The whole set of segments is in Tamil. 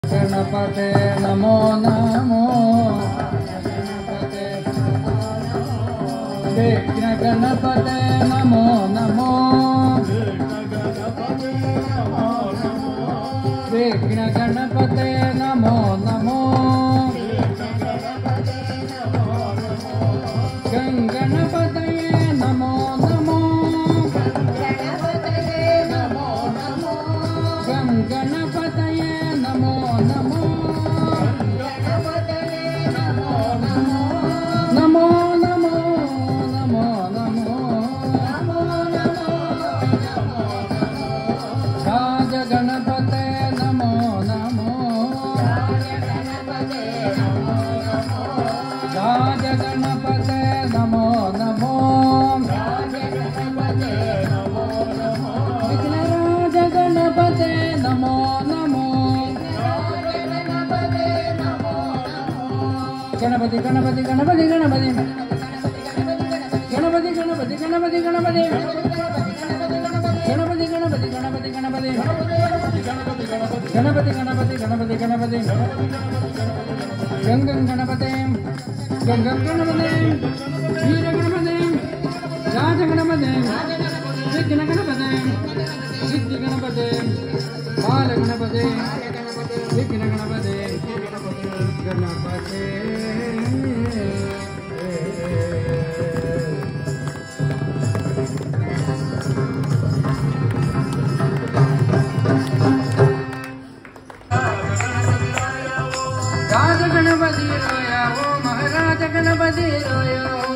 गणपते नमो नमो गणपते विघ्न गणपते नमो नमो विघ्न गणपते नमो नमो गङ्गणपतये नमो नमो गङ्गणपतये नमो नमो नमो नमो नमो नमो राजगणपते नमो नमो राजगणपते नमो नमो विघ्नराजगणपते नमो नमो गणपति गणपति गणपति गणपति गणपति गणपति गणपति गणपति गणपति गणपति गणपति गणपति गणपति गणपति गणपति गणपति गंगं गणपते गंगं गणपते वीर गणपते राज गणपते विघ्न गणपते सिद्धि गणपते बाल गणपते विघ्न गणपते गणपते राज गणपति रोया हो महाराज गणपति रोया हो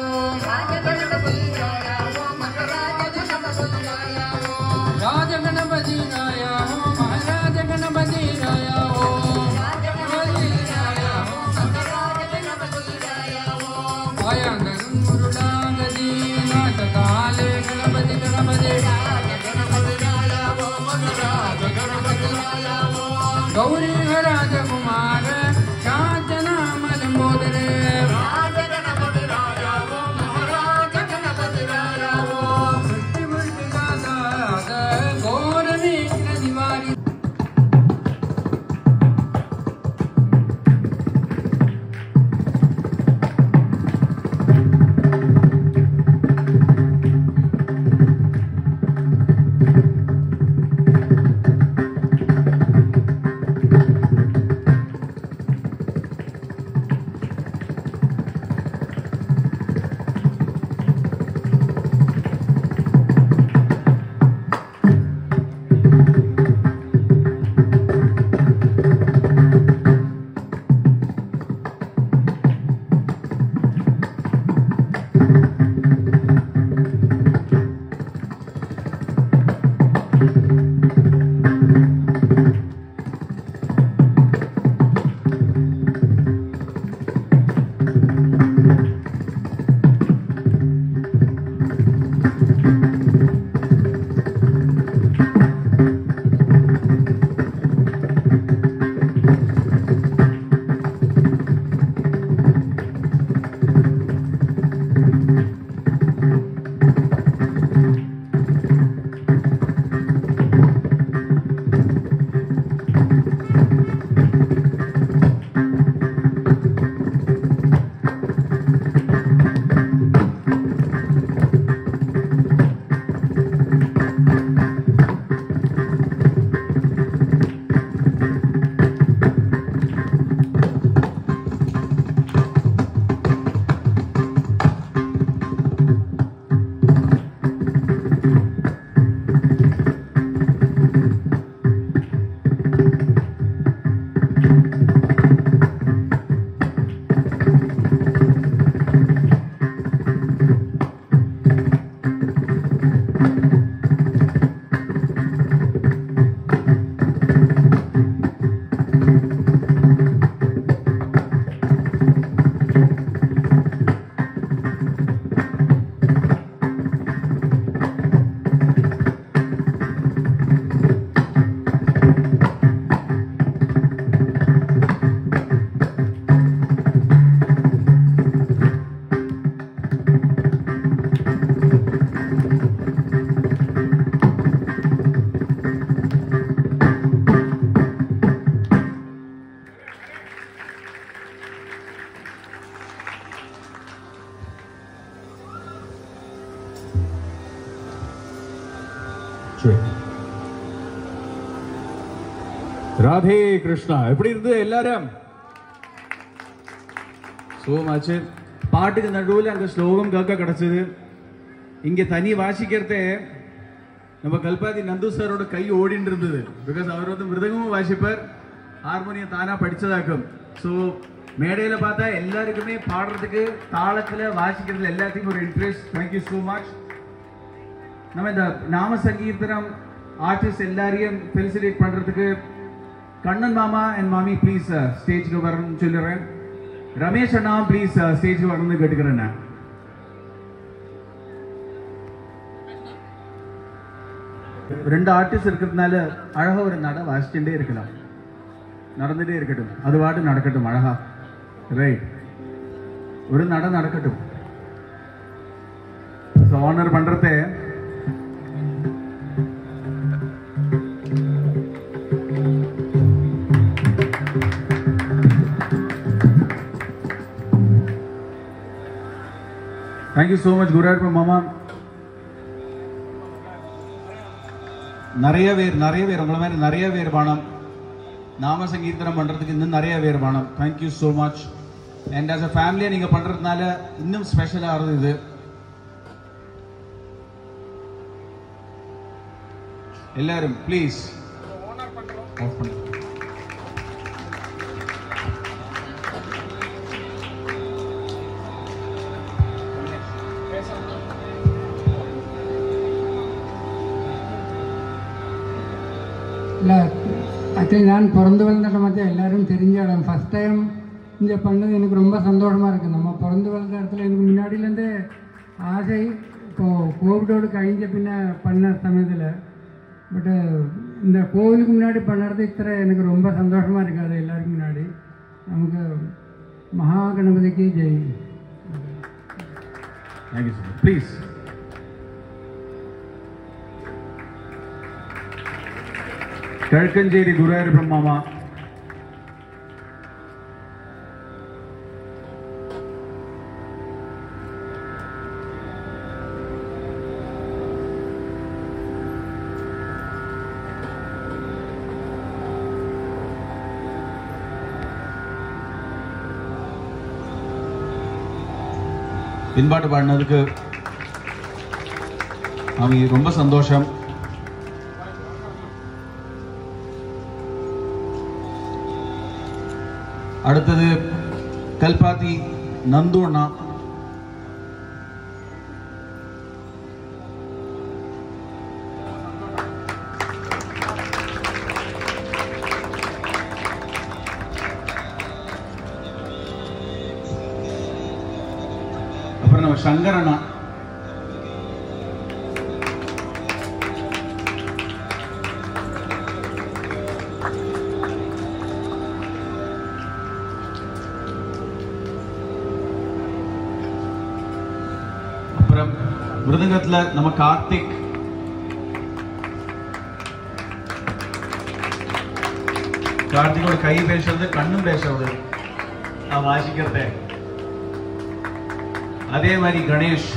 राज गणपति रोया हो महाराज गणपति रोया हो आया गरुडागदी नाथ काले गणपति गणपति गौरी राजकुमार शांतनाम लंबोदरे गौर विघ्न निवारी சரி ராதே கிருஷ்ணா எப்படி இருந்தது எல்லாரும் சோ மச் பாட்டுக்கு நடுவில் அந்த ஸ்லோகம் கேட்க கிடைச்சது இங்க தனி வாசிக்கிறதே நம்ம கல்பாதி நந்து சாரோட கை ஓடிட்டு இருந்தது பிகாஸ் அவர் வந்து மிருதகமும் வாசிப்பார் ஹார்மோனியம் தானா படிச்சதாக்கும் ஸோ மேடையில் பார்த்தா எல்லாருக்குமே பாடுறதுக்கு தாளத்தில் வாசிக்கிறதுல எல்லாத்துக்கும் ஒரு இன்ட்ரெஸ்ட் தேங்க்யூ ஸோ மச் நம்ம இந்த நாம சங்கீர்த்தனம் ஆர்டிஸ்ட் எல்லாரையும் ஃபெலிசிடேட் பண்றதுக்கு கண்ணன் மாமா அண்ட் மாமி ப்ளீஸ் ஸ்டேஜ்க்கு வரணும்னு சொல்லிடுறேன் ரமேஷ் அண்ணா ப்ளீஸ் ஸ்டேஜ்க்கு வரணும்னு கேட்டுக்கிறேன் நான் ரெண்டு ஆர்டிஸ்ட் இருக்கிறதுனால அழகா ஒரு நட வாசிச்சுட்டே இருக்கலாம் நடந்துட்டே இருக்கட்டும் அது பாட்டு நடக்கட்டும் அழகா ரைட் ஒரு நட நடக்கட்டும் ஆனர் பண்றதே தேங்க்யூ ஸோ மச் குருவாயூர் மாமா நிறைய பேர் நிறைய பேர் உங்களை மாதிரி நிறைய பேர் பானம் நாம சங்கீர்த்தனம் பண்றதுக்கு இன்னும் நிறைய பேர் பானம் thank you so much and as a ஃபேமிலியை நீங்க பண்றதுனால இன்னும் ஸ்பெஷலாக ஆகுது இது எல்லாரும் ப்ளீஸ் ஆஃப் பண்ணுங்க இல்லை ஆக்சுவலி நான் பிறந்து வளர்ந்த மத்திய எல்லாரும் தெரிஞ்ச இடம் ஃபஸ்ட் டைம் இங்கே பண்ணது எனக்கு ரொம்ப சந்தோஷமாக இருக்குது நம்ம பிறந்து வளர்ந்த இடத்துல எனக்கு முன்னாடியிலேருந்தே ஆசை இப்போது கோவிடோடு கழிஞ்ச பின்ன பண்ண சமயத்தில் பட்டு இந்த கோவிலுக்கு முன்னாடி பண்ணுறது இத்தனை எனக்கு ரொம்ப சந்தோஷமாக இருக்காது எல்லாருக்கும் முன்னாடி நமக்கு மகா கணபதிக்கு ஜெய் thank you so much please Kizhakkanchery Guruvayur ബ്രഹ്മാമ பின்பாட்டு பாடினதுக்கு அவங்க ரொம்ப சந்தோஷம் அடுத்தது கல்பாத்தி நந்து அண்ணா அப்புறம் நம்ம சங்கர் அண்ணா அப்புறம் மிருதங்கத்துல நம்ம கார்த்திக் கார்த்திகோட கை பேசுறது கண்ணும் பேசுறது நான் வாசிக்கிறதே அதே மாதிரி கணேஷ்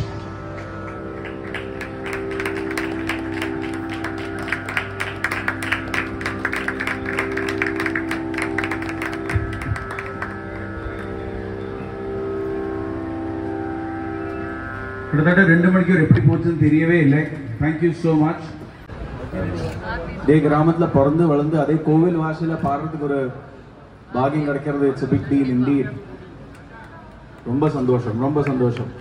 கிட்டத்தட்ட ரெண்டு மணிக்கு எப்படி போச்சுன்னு தெரியவே இல்லை தேங்க்யூ ஸோ மச் இதே கிராமத்துல பிறந்து வளர்ந்து அதே கோவில் வாசல பாடுறதுக்கு ஒரு பாகியம் கிடைக்கிறது இட்ஸ் பிக் டீல் இண்டீட் ரொம்ப சந்தோஷம் ரொம்ப சந்தோஷம்